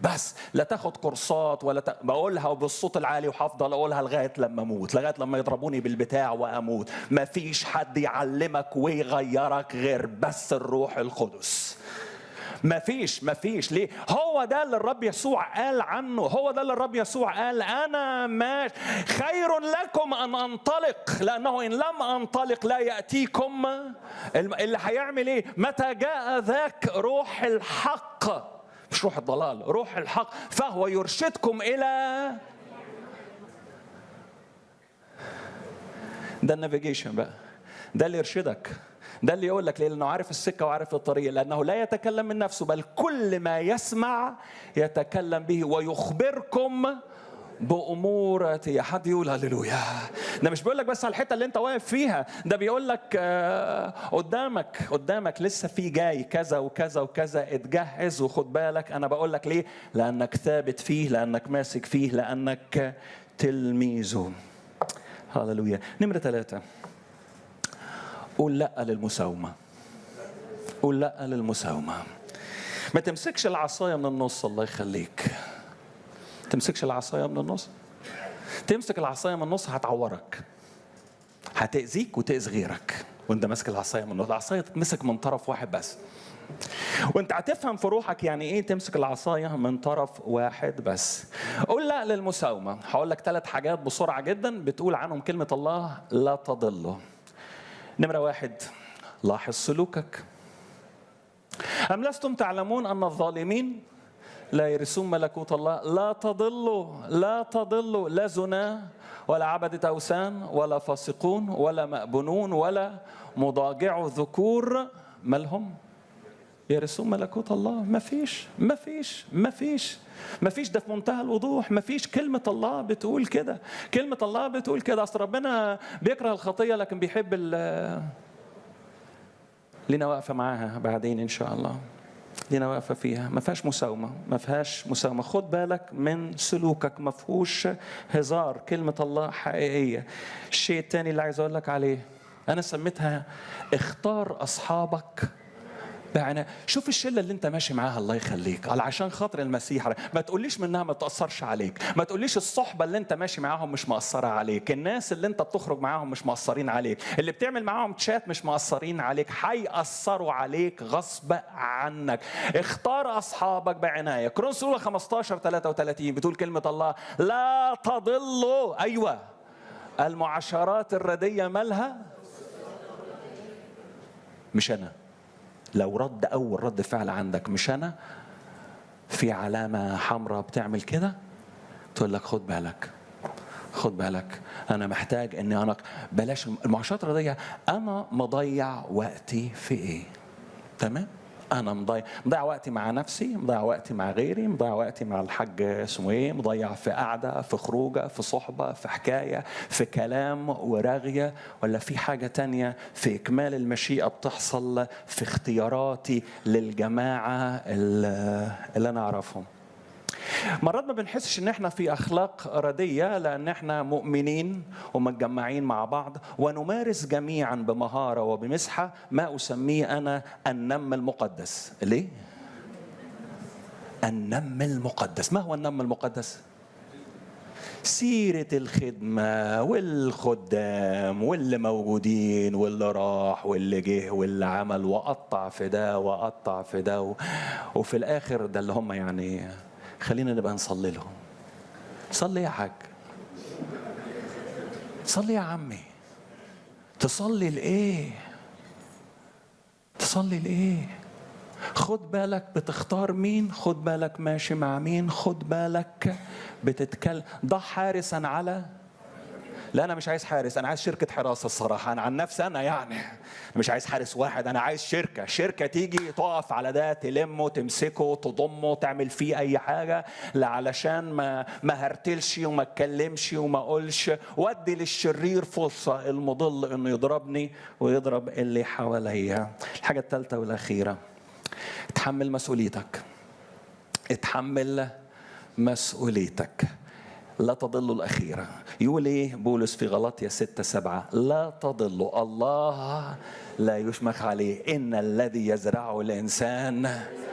بس لا تاخد كورسات ولا ت... بقولها بالصوت العالي وهفضل اقولها لغايه لما اموت لغايه لما يضربوني بالبتاع واموت مفيش حد يعلمك ويغيرك غير بس الروح القدس مفيش مفيش ليه هو ده اللي الرب يسوع قال عنه هو ده اللي الرب يسوع قال انا ما خير لكم ان انطلق لانه ان لم انطلق لا ياتيكم اللي هيعمل ايه متى جاء ذاك روح الحق مش روح الضلال روح الحق فهو يرشدكم الى ده النافيجيشن بقى ده اللي يرشدك ده اللي يقول لك ليه؟ لانه عارف السكه وعارف الطريق لانه لا يتكلم من نفسه بل كل ما يسمع يتكلم به ويخبركم بامور يا حد يقول هللويا ده مش بيقول لك بس على الحته اللي انت واقف فيها ده بيقول لك آه قدامك قدامك لسه في جاي كذا وكذا وكذا اتجهز وخد بالك انا بقول لك ليه لانك ثابت فيه لانك ماسك فيه لانك تلميذه هللويا نمره ثلاثه قول لا للمساومة قول لا للمساومة ما تمسكش العصاية من النص الله يخليك تمسكش العصاية من النص تمسك العصاية من النص هتعورك هتأذيك وتأذي غيرك وانت ماسك العصاية من النص العصاية تتمسك من طرف واحد بس وانت هتفهم في روحك يعني ايه تمسك العصايه من طرف واحد بس قول لا للمساومه هقول لك ثلاث حاجات بسرعه جدا بتقول عنهم كلمه الله لا تضلوا نمرة واحد لاحظ سلوكك أم لستم تعلمون أن الظالمين لا يرثون ملكوت الله لا تضلوا لا تضلوا لا زنا ولا عبدة أوثان ولا فاسقون ولا مأبنون ولا مضاجع ذكور مالهم يرثون ملكوت الله ما فيش ما فيش ما فيش ما فيش ده في منتهى الوضوح ما فيش كلمة الله بتقول كده كلمة الله بتقول كده أصل ربنا بيكره الخطية لكن بيحب ال لينا واقفة معاها بعدين إن شاء الله لينا واقفة فيها ما فيهاش مساومة ما فيهاش مساومة خد بالك من سلوكك ما فيهوش هزار كلمة الله حقيقية الشيء الثاني اللي عايز أقول لك عليه أنا سميتها اختار أصحابك بعناء شوف الشله اللي انت ماشي معاها الله يخليك قال عشان خاطر المسيح ما تقوليش منها ما تاثرش عليك ما تقوليش الصحبه اللي انت ماشي معاهم مش مأثره عليك الناس اللي انت بتخرج معاهم مش مأثرين عليك اللي بتعمل معاهم تشات مش مأثرين عليك هيأثروا عليك غصب عنك اختار اصحابك بعنايه كرونس الاولى 15 33 بتقول كلمه الله لا تضلوا ايوه المعاشرات الرديه مالها مش انا لو رد اول رد فعل عندك مش انا في علامه حمراء بتعمل كده تقول لك خد بالك خد بالك انا محتاج اني انا بلاش المعاشرات الرياضيه انا مضيع وقتي في ايه تمام انا مضيع مضيع وقتي مع نفسي مضيع وقتي مع غيري مضيع وقتي مع الحاج اسمه ايه مضيع في قعده في خروجه في صحبه في حكايه في كلام ورغيه ولا في حاجه تانية في اكمال المشيئه بتحصل في اختياراتي للجماعه اللي انا اعرفهم مرات ما بنحسش ان احنا في اخلاق رديه لان احنا مؤمنين ومتجمعين مع بعض ونمارس جميعا بمهاره وبمسحه ما اسميه انا النم المقدس ليه النم المقدس ما هو النم المقدس سيرة الخدمة والخدام واللي موجودين واللي راح واللي جه واللي عمل وقطع في ده وقطع في ده وفي الآخر ده اللي هم يعني خلينا نبقى نصلي لهم صلي يا حاج صلي يا عمي تصلي لايه تصلي لايه خد بالك بتختار مين خد بالك ماشي مع مين خد بالك بتتكلم ضع حارسا على لا انا مش عايز حارس انا عايز شركه حراسه الصراحه انا عن نفسي انا يعني مش عايز حارس واحد انا عايز شركه شركه تيجي تقف على ده تلمه تمسكه تضمه تعمل فيه اي حاجه لا علشان ما ما هرتلش وما اتكلمش وما اقولش وادي للشرير فرصه المضل انه يضربني ويضرب اللي حواليا الحاجه الثالثه والاخيره اتحمل مسؤوليتك اتحمل مسؤوليتك لا تضلوا الأخيرة يقول إيه بولس في غلطية ستة سبعة لا تضلوا الله لا يشمخ عليه إن الذي يزرعه الإنسان